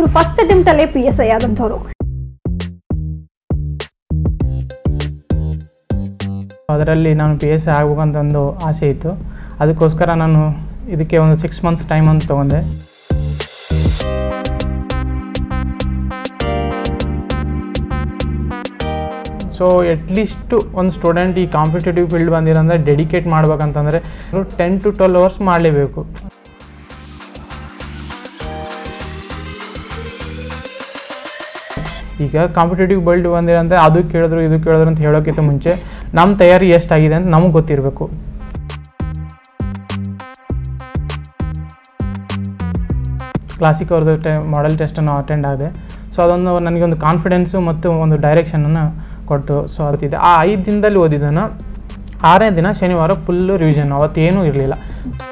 ಅವರು ಫಸ್ಟ್ ಅಟೆಂಪ್ಟಲ್ಲೇ P S I ಆದಂಥವ್ರು ಅದರಲ್ಲಿ ನಾನು ಪಿ ಎಸ್ ಐ ಆಗ್ಬೇಕಂತ ಒಂದು ಆಸೆ ಇತ್ತು ಅದಕ್ಕೋಸ್ಕರ ನಾನು ಇದಕ್ಕೆ ಒಂದು ಸಿಕ್ಸ್ ಮಂತ್ಸ್ ಟೈಮ್ ಅಂತ ತೊಗೊಂಡೆ ಸೊ ಎಟ್ಲೀಸ್ಟು ಒಂದು ಸ್ಟೂಡೆಂಟ್ ಈ ಕಾಂಪಿಟೇಟಿವ್ ಫೀಲ್ಡ್ ಬಂದಿರಂದ್ರೆ ಡೆಡಿಕೇಟ್ ಮಾಡ್ಬೇಕಂತಂದರೆ ಟೆನ್ ಟು ಟ್ವೆಲ್ ಅವರ್ಸ್ ಮಾಡಲೇಬೇಕು ಈಗ ಕಾಂಪಿಟೇಟಿವ್ ವರ್ಲ್ಡ್ ಬಂದಿರಂದ್ರೆ ಅದು ಕೇಳಿದ್ರು ಇದು ಕೇಳಿದ್ರು ಅಂತ ಹೇಳೋಕ್ಕಿಂತ ಮುಂಚೆ ನಮ್ಮ ತಯಾರಿ ಎಷ್ಟಾಗಿದೆ ಅಂತ ನಮಗೆ ಗೊತ್ತಿರಬೇಕು ಕ್ಲಾಸಿಕ್ ಅವ್ರದ್ದು ಟೆ ಮಾಡೆಲ್ ಟೆಸ್ಟನ್ನು ಅಟೆಂಡ್ ಆಗಿದೆ ಸೊ ಅದೊಂದು ನನಗೊಂದು ಕಾನ್ಫಿಡೆನ್ಸು ಮತ್ತು ಒಂದು ಡೈರೆಕ್ಷನನ್ನು ಕೊಡ್ತು ಸೊ ಅದಿದೆ ಆ ಐದು ದಿನದಲ್ಲಿ ಓದಿದ್ದನ್ನು ಆರನೇ ದಿನ ಶನಿವಾರ ಫುಲ್ಲು ರಿವಿಷನ್ ಅವತ್ತೇನೂ ಇರಲಿಲ್ಲ